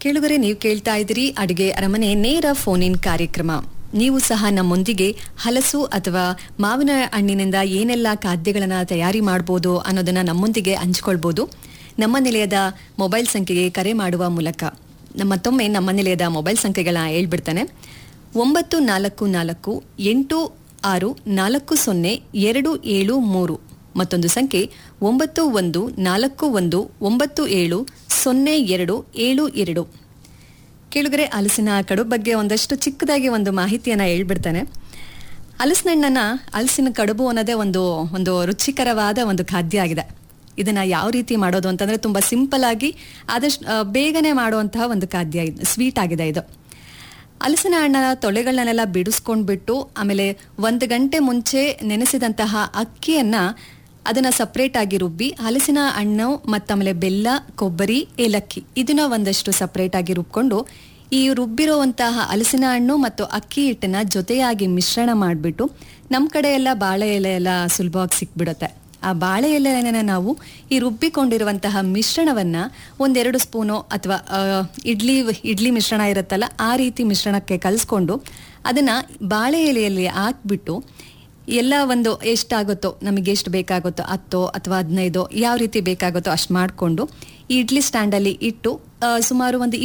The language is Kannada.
ಕೇಳುಗರೆ ನೀವು ಕೇಳ್ತಾ ಇದ್ದೀರಿ ಅಡುಗೆ ಅರಮನೆ ನೇರ ಫೋನ್ ಇನ್ ಕಾರ್ಯಕ್ರಮ ನೀವು ಸಹ ನಮ್ಮೊಂದಿಗೆ ಹಲಸು ಅಥವಾ ಮಾವಿನ ಹಣ್ಣಿನಿಂದ ಏನೆಲ್ಲ ಖಾದ್ಯಗಳನ್ನ ತಯಾರಿ ಮಾಡ್ಬೋದು ಅನ್ನೋದನ್ನ ನಮ್ಮೊಂದಿಗೆ ಹಂಚ್ಕೊಳ್ಬೋದು ನಮ್ಮ ನಿಲಯದ ಮೊಬೈಲ್ ಸಂಖ್ಯೆಗೆ ಕರೆ ಮಾಡುವ ಮೂಲಕ ನಮ್ಮ ಮತ್ತೊಮ್ಮೆ ನಮ್ಮ ನಿಲಯದ ಮೊಬೈಲ್ ಸಂಖ್ಯೆಗಳನ್ನ ಹೇಳ್ಬಿಡ್ತಾನೆ ಒಂಬತ್ತು ನಾಲ್ಕು ನಾಲ್ಕು ಎಂಟು ಆರು ನಾಲ್ಕು ಸೊನ್ನೆ ಎರಡು ಏಳು ಮೂರು ಮತ್ತೊಂದು ಸಂಖ್ಯೆ ಒಂಬತ್ತು ಒಂದು ನಾಲ್ಕು ಒಂದು ಒಂಬತ್ತು ಏಳು ಸೊನ್ನೆ ಎರಡು ಏಳು ಎರಡು ಕೇಳುಗರೆ ಹಲಸಿನ ಕಡುಬು ಬಗ್ಗೆ ಒಂದಷ್ಟು ಚಿಕ್ಕದಾಗಿ ಒಂದು ಮಾಹಿತಿಯನ್ನ ಹೇಳ್ಬಿಡ್ತಾನೆ ಹಲಸಿನ ಹಣ್ಣನ್ನ ಹಲಸಿನ ಕಡುಬು ಅನ್ನೋದೇ ಒಂದು ಒಂದು ರುಚಿಕರವಾದ ಒಂದು ಖಾದ್ಯ ಆಗಿದೆ ಇದನ್ನ ಯಾವ ರೀತಿ ಮಾಡೋದು ಅಂತಂದ್ರೆ ತುಂಬಾ ಸಿಂಪಲ್ ಆಗಿ ಆದಷ್ಟು ಆ, ಬೇಗನೆ ಮಾಡುವಂತಹ ಒಂದು ಖಾದ್ಯ ಇದು ಸ್ವೀಟ್ ಆಗಿದೆ ಇದು ಹಲಸಿನ ಹಣ್ಣನ ತೊಳೆಗಳನ್ನೆಲ್ಲ ಬಿಡಿಸ್ಕೊಂಡ್ಬಿಟ್ಟು ಆಮೇಲೆ ಒಂದು ಗಂಟೆ ಮುಂಚೆ ನೆನೆಸಿದಂತಹ ಅಕ್ಕಿಯನ್ನ ಅದನ್ನ ಸಪ್ರೇಟ್ ಆಗಿ ರುಬ್ಬಿ ಹಲಸಿನ ಹಣ್ಣು ಮತ್ತು ಆಮೇಲೆ ಬೆಲ್ಲ ಕೊಬ್ಬರಿ ಏಲಕ್ಕಿ ಇದನ್ನ ಒಂದಷ್ಟು ಸಪ್ರೇಟ್ ಆಗಿ ರುಬ್ಕೊಂಡು ಈ ರುಬ್ಬಿರುವಂತಹ ಹಲಸಿನ ಹಣ್ಣು ಮತ್ತು ಅಕ್ಕಿ ಹಿಟ್ಟನ್ನ ಜೊತೆಯಾಗಿ ಮಿಶ್ರಣ ಮಾಡಿಬಿಟ್ಟು ನಮ್ಮ ಕಡೆ ಎಲ್ಲ ಬಾಳೆ ಎಲೆ ಎಲ್ಲ ಸುಲಭವಾಗಿ ಸಿಕ್ಬಿಡುತ್ತೆ ಆ ಬಾಳೆ ಎಲೆನ ನಾವು ಈ ರುಬ್ಬಿಕೊಂಡಿರುವಂತಹ ಮಿಶ್ರಣವನ್ನ ಒಂದೆರಡು ಸ್ಪೂನು ಅಥವಾ ಆ, ಇಡ್ಲಿ ಇಡ್ಲಿ ಮಿಶ್ರಣ ಇರುತ್ತಲ್ಲ ಆ ರೀತಿ ಮಿಶ್ರಣಕ್ಕೆ ಕಲಿಸ್ಕೊಂಡು ಅದನ್ನ ಬಾಳೆ ಎಲೆಯಲ್ಲಿ ಹಾಕ್ಬಿಟ್ಟು ಎಲ್ಲ ಒಂದು ಎಷ್ಟಾಗುತ್ತೋ ನಮಗೆ ಎಷ್ಟು ಬೇಕಾಗುತ್ತೋ ಹತ್ತೋ ಅಥವಾ ಹದಿನೈದೋ ಯಾವ ರೀತಿ ಬೇಕಾಗುತ್ತೋ ಅಷ್ಟು ಮಾಡಿಕೊಂಡು ಈ ಇಡ್ಲಿ ಸ್ಟ್ಯಾಂಡಲ್ಲಿ ಇಟ್ಟು ಆ, ಸುಮಾರು ಒಂದು